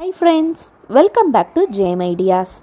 Hi friends, welcome back to JM Ideas.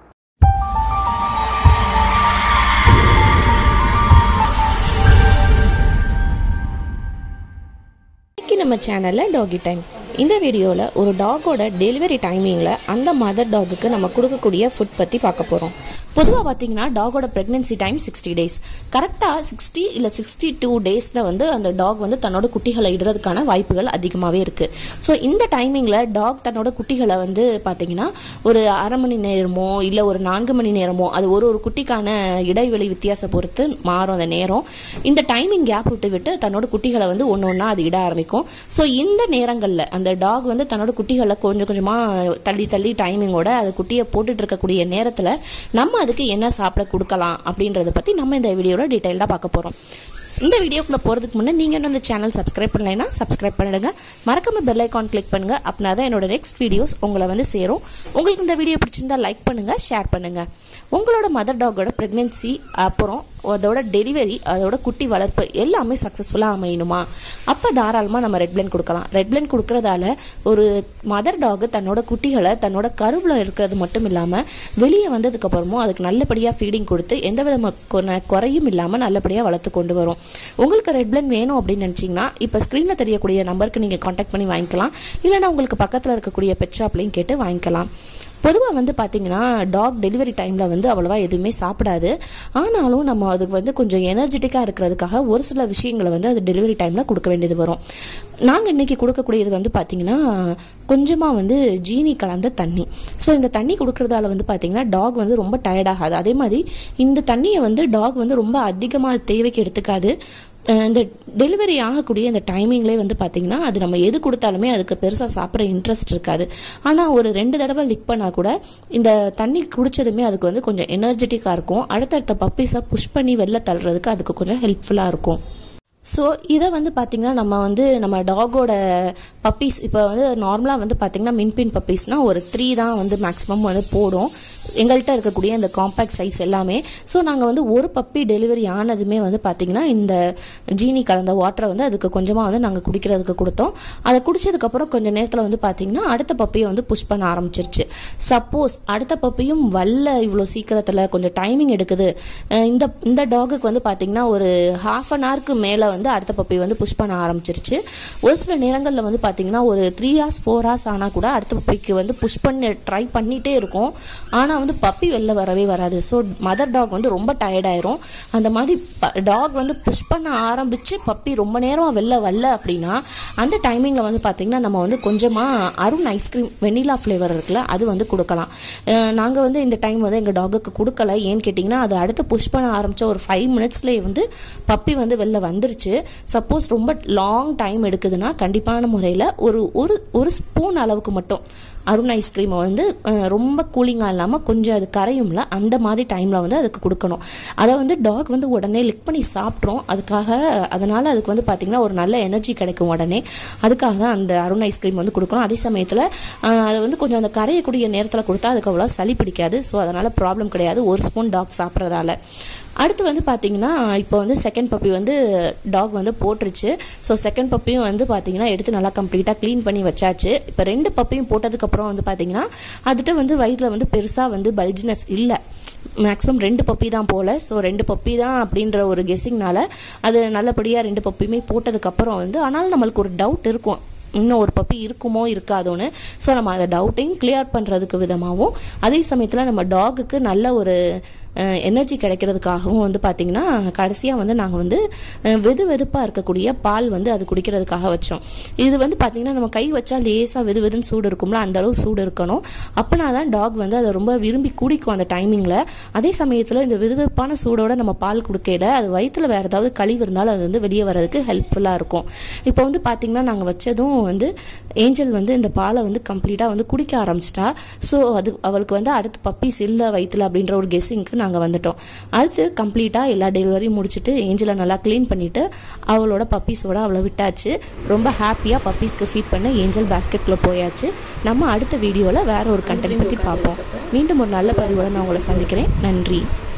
இன்னைக்கு நம்ம சேனலில் டாகி டைம் இந்த வீடியோவில் ஒரு டாகோட டெலிவரி டைமிங்கில் அந்த மதர் டாகுக்கு நம்ம கொடுக்கக்கூடிய ஃபுட் பற்றி பார்க்க போகிறோம் பொதுவாக பார்த்தீங்கன்னா டாகோட ப்ரெக்னென்சி டைம் சிக்ஸ்டி டேஸ் கரெக்டாக சிக்ஸ்டி இல்லை சிக்ஸ்டி டூ டேஸில் வந்து அந்த டாக் வந்து தன்னோட குட்டிகளை இடுறதுக்கான வாய்ப்புகள் அதிகமாகவே இருக்குது ஸோ இந்த டைமிங்கில் டாக் தன்னோட குட்டிகளை வந்து பார்த்தீங்கன்னா ஒரு அரை மணி நேரமோ இல்லை ஒரு நான்கு மணி நேரமோ அது ஒரு ஒரு குட்டிக்கான இடைவெளி வித்தியாசம் பொறுத்து மாறும் அந்த நேரம் இந்த டைமிங் கேப் விட்டு விட்டு தன்னோட குட்டிகளை வந்து ஒன்று ஒன்றா அது இட ஆரம்பிக்கும் ஸோ இந்த நேரங்களில் அந்த டாக் வந்து தன்னோட குட்டிகளை கொஞ்சம் கொஞ்சமாக தள்ளி தள்ளி டைமிங்கோட அது குட்டியை போட்டுட்டு இருக்கக்கூடிய நேரத்தில் நம்ம அதுக்கு என்ன சாப்பிட கொடுக்கலாம் அப்படின்றத பற்றி நம்ம இந்த வீடியோவில் டீட்டெயிலாக பார்க்க போகிறோம் இந்த வீடியோக்குள்ளே போகிறதுக்கு முன்னே நீங்கள் இன்னும் இந்த சேனல் சப்ஸ்கிரைப் பண்ணலைன்னா சப்ஸ்கிரைப் பண்ணிடுங்க மறக்காம பெல் ஐக்கான் கிளிக் பண்ணுங்க அப்படின்னா தான் என்னோட நெக்ஸ்ட் வீடியோஸ் உங்களை வந்து சேரும் உங்களுக்கு இந்த வீடியோ பிடிச்சிருந்தா லைக் பண்ணுங்க ஷேர் பண்ணுங்க உங்களோட மதர் டாகோட ப்ரெக்னென்சி அப்புறம் அதோட டெலிவரி அதோட குட்டி வளர்ப்பு எல்லாமே சக்ஸஸ்ஃபுல்லாக அமையணுமா அப்போ தாராளமாக நம்ம ரெட் பிளண்ட் கொடுக்கலாம் ரெட் பிளண்ட் கொடுக்கறதால ஒரு மதர் டாக் தன்னோட குட்டிகளை தன்னோட கருவில் இருக்கிறது மட்டும் இல்லாமல் வெளியே வந்ததுக்கப்புறமும் அதுக்கு நல்லபடியாக ஃபீடிங் கொடுத்து எந்த விதமான குறையும் இல்லாமல் நல்லபடியாக வளர்த்து கொண்டு வரும் உங்களுக்கு ரெட் பிளண்ட் வேணும் அப்படின்னு நினச்சிங்கன்னா இப்போ ஸ்க்ரீனில் தெரியக்கூடிய நம்பருக்கு நீங்கள் காண்டாக்ட் பண்ணி வாங்கிக்கலாம் இல்லைனா உங்களுக்கு பக்கத்தில் இருக்கக்கூடிய பெட் ஷாப்லையும் கேட்டு வாங்கிக்கலாம் பொதுவாக வந்து பார்த்தீங்கன்னா டாக் டெலிவரி டைமில் வந்து அவ்வளோவா எதுவுமே சாப்பிடாது ஆனாலும் நம்ம அதுக்கு வந்து கொஞ்சம் எனர்ஜெட்டிக்காக இருக்கிறதுக்காக ஒரு சில விஷயங்களை வந்து அது டெலிவரி டைமில் கொடுக்க வேண்டியது வரும் நாங்கள் இன்றைக்கி கொடுக்கக்கூடியது வந்து பார்த்திங்கன்னா கொஞ்சமாக வந்து ஜீனி கலந்த தண்ணி ஸோ இந்த தண்ணி கொடுக்குறதால வந்து பார்த்திங்கன்னா டாக் வந்து ரொம்ப டயர்டாகாது அதே மாதிரி இந்த தண்ணியை வந்து டாக் வந்து ரொம்ப அதிகமாக தேவைக்கு எடுத்துக்காது இந்த டெலிவரி ஆகக்கூடிய இந்த டைமிங்லேயே வந்து பார்த்திங்கன்னா அது நம்ம எது கொடுத்தாலுமே அதுக்கு பெருசாக சாப்பிட்ற இன்ட்ரெஸ்ட் இருக்காது ஆனால் ஒரு ரெண்டு தடவை லிக் பண்ணால் கூட இந்த தண்ணி குடித்ததுமே அதுக்கு வந்து கொஞ்சம் எனர்ஜெட்டிக்காக இருக்கும் அடுத்தடுத்த பப்பீஸை புஷ் பண்ணி வெளில தள்ளுறதுக்கு அதுக்கு கொஞ்சம் ஹெல்ப்ஃபுல்லாக இருக்கும் ஸோ இதை வந்து பார்த்திங்கன்னா நம்ம வந்து நம்ம டாகோட பப்பீஸ் இப்போ வந்து நார்மலாக வந்து பார்த்திங்கன்னா மின்பின் பப்பீஸ்னால் ஒரு த்ரீ தான் வந்து மேக்ஸிமம் வந்து போடும் எங்கள்கிட்ட இருக்கக்கூடிய இந்த காம்பேக்ட் சைஸ் எல்லாமே ஸோ நாங்கள் வந்து ஒரு பப்பி டெலிவரி ஆனதுமே வந்து பார்த்திங்கன்னா இந்த ஜீனி கலந்த வாட்டரை வந்து அதுக்கு கொஞ்சமாக வந்து நாங்கள் குடிக்கிறதுக்கு கொடுத்தோம் அதை குடித்ததுக்கப்புறம் கொஞ்சம் நேரத்தில் வந்து பார்த்திங்கன்னா அடுத்த பப்பியை வந்து புஷ் பண்ண ஆரம்பிச்சிருச்சு சப்போஸ் அடுத்த பப்பியும் வல்ல இவ்வளோ சீக்கிரத்தில் கொஞ்சம் டைமிங் எடுக்குது இந்த இந்த டாகுக்கு வந்து பார்த்திங்கன்னா ஒரு ஹாஃப் அன் ஹவருக்கு மேலே வந்து அடுத்த பப்பி வந்து புஷ் பண்ண ஆரம்பிச்சிருச்சு ஒரு சில நேரங்களில் வந்து பார்த்தீங்கன்னா ஒரு த்ரீ ஹார்ஸ் ஃபோர் ஹார்ஸ் ஆனால் கூட அடுத்த பப்பிக்கு வந்து புஷ் பண்ணி ட்ரை பண்ணிகிட்டே இருக்கும் ஆனால் வந்து பப்பி வெளில வரவே வராது ஸோ மதர் டாக் வந்து ரொம்ப டயர்டாயிரும் அந்த மாதிரி டாக் வந்து புஷ் பண்ண ஆரம்பித்து பப்பி ரொம்ப நேரமாக வெளில வரல அப்படின்னா அந்த டைமிங்கில் வந்து பார்த்திங்கன்னா நம்ம வந்து கொஞ்சமாக அருண் ஐஸ்கிரீம் வெண்ணிலா ஃப்ளேவர் இருக்குல்ல அது வந்து கொடுக்கலாம் நாங்கள் வந்து இந்த டைம் வந்து எங்கள் டாகுக்கு கொடுக்கல ஏன்னு கேட்டிங்கன்னா அது அடுத்து புஷ் பண்ண ஆரம்பித்த ஒரு ஃபைவ் மினிட்ஸ்லேயே வந்து பப்பி வந்து வெளில வந்துருச்சு சப்போஸ் ரொம்ப லாங் டைம் எடுக்குதுன்னா கண்டிப்பான முறையில் ஒரு ஒரு ஒரு ஸ்பூன் அளவுக்கு மட்டும் அருண் ஐஸ்கிரீமை வந்து ரொம்ப கூலிங்காக இல்லாமல் கொஞ்சம் அது கரையும்ல அந்த மாதிரி டைமில் வந்து அதுக்கு கொடுக்கணும் அதை வந்து டாக் வந்து உடனே லிக் பண்ணி சாப்பிட்றோம் அதுக்காக அதனால் அதுக்கு வந்து பார்த்திங்கன்னா ஒரு நல்ல எனர்ஜி கிடைக்கும் உடனே அதுக்காக தான் அந்த அருண் ஐஸ்கிரீம் வந்து கொடுக்கணும் அதே சமயத்தில் அதை வந்து கொஞ்சம் அந்த கரையக்கூடிய நேரத்தில் கொடுத்தா அதுக்கு அவ்வளோ சளி பிடிக்காது ஸோ அதனால் ப்ராப்ளம் கிடையாது ஒரு ஸ்பூன் டாக் சாப்பிட்றதால அடுத்து வந்து பார்த்தீங்கன்னா இப்போ வந்து செகண்ட் பப்பி வந்து டாக் வந்து போட்டுருச்சு ஸோ செகண்ட் பப்பியும் வந்து பார்த்தீங்கன்னா எடுத்து நல்லா கம்ப்ளீட்டாக க்ளீன் பண்ணி வச்சாச்சு இப்போ ரெண்டு பப்பியும் போட்டதுக்கப்புறம் வந்து பார்த்தீங்கன்னா அதுகிட்ட வந்து வயிறில் வந்து பெருசாக வந்து பல்ஜினஸ் இல்லை மேக்ஸிமம் ரெண்டு பப்பி தான் போல் ஸோ ரெண்டு பப்பி தான் அப்படின்ற ஒரு கெஸ்ஸிங்னால அது நல்லபடியாக ரெண்டு பப்பியுமே போட்டதுக்கப்புறம் வந்து ஆனாலும் நம்மளுக்கு ஒரு டவுட் இருக்கும் இன்னும் ஒரு பப்பி இருக்குமோ இருக்காதோன்னு ஸோ நம்ம அதை டவுட்டையும் கிளியர் பண்ணுறதுக்கு விதமாகவும் அதே சமயத்தில் நம்ம டாகுக்கு நல்ல ஒரு எனர்ஜி கிடைக்கிறதுக்காகவும் வந்து பார்த்திங்கன்னா கடைசியாக வந்து நாங்கள் வந்து வெது வெதுப்பாக இருக்கக்கூடிய பால் வந்து அது குடிக்கிறதுக்காக வச்சோம் இது வந்து பார்த்திங்கன்னா நம்ம கை வச்சா லேசாக வெது வெதுன்னு சூடு இருக்கும்ல அந்த அளவு சூடு இருக்கணும் அப்போனா தான் டாக் வந்து அதை ரொம்ப விரும்பி குடிக்கும் அந்த டைமிங்கில் அதே சமயத்தில் இந்த வெது வெதுப்பான சூடோட நம்ம பால் கொடுக்கையில அது வயிற்றில் வேறு ஏதாவது கழிவு இருந்தாலும் அது வந்து வெளியே வர்றதுக்கு ஹெல்ப்ஃபுல்லாக இருக்கும் இப்போ வந்து பார்த்திங்கன்னா நாங்கள் வச்சதும் வந்து ஏஞ்சல் வந்து இந்த பாலை வந்து கம்ப்ளீட்டாக வந்து குடிக்க ஆரம்பிச்சிட்டா ஸோ அது அவளுக்கு வந்து அடுத்து பப்பீஸ் இல்லை வயிற்றில் அப்படின்ற ஒரு கெஸ்ஸிங்க்கு நாங்கள் வந்துட்டோம் அடுத்து கம்ப்ளீட்டாக எல்லா டெலிவரியும் முடிச்சுட்டு ஏஞ்சலை நல்லா க்ளீன் பண்ணிவிட்டு அவளோட பப்பீஸோட அவளை விட்டாச்சு ரொம்ப ஹாப்பியாக பப்பீஸ்க்கு ஃபீட் பண்ண ஏஞ்சல் பேஸ்கெட்டில் போயாச்சு நம்ம அடுத்த வீடியோவில் வேற ஒரு கண்டென்ட் பற்றி பார்ப்போம் மீண்டும் ஒரு நல்ல பதிவோட நான் உங்களை சந்திக்கிறேன் நன்றி